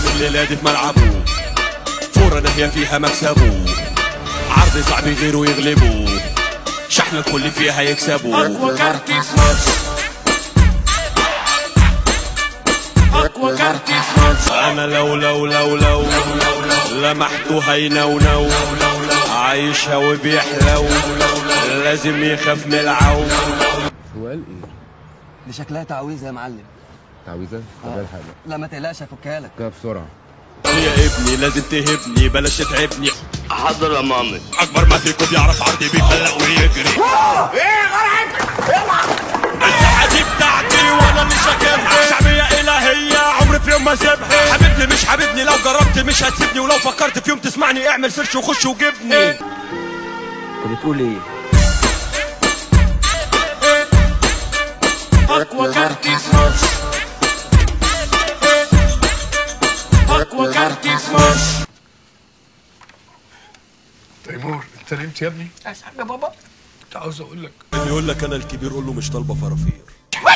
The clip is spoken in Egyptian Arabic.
نظام الليلة دي في ملعبه فورة ناهية فيها مكسبه عرض صعب غيره يغلبه شحن الكل فيها يكسبه اقوى كارت سموش اقوى كارت سموش انا لو لو لو لو لمحته هينونو عايشها وبيحلو لازم يخاف من العو هو قال ايه؟ دي شكلها تعويذه يا معلم تعويذه؟ طب ايه الحاجه؟ لا ما تقلقش هفكها لك كده بسرعه يا ابني لازم تهبني بلاش تتعبني حاضر يا مامي اكبر ما فيكم بيعرف عرضي بيفلق ويجري الساحة دي بتاعتي وانا اللي شاكرها شعبية الهية عمري في يوم ما سيبها حبيبني مش حبيبني لو جربت مش هتسيبني ولو فكرت في يوم تسمعني اعمل سيرش وخش وجبني انت بتقول ايه اقوى كارت سموش اقوى كارت سموش تيمور انت نمت يا ابني؟ اسحب يا بابا كنت عاوز اقول لك اللي يقول لك انا الكبير قول له مش طالبه فرافير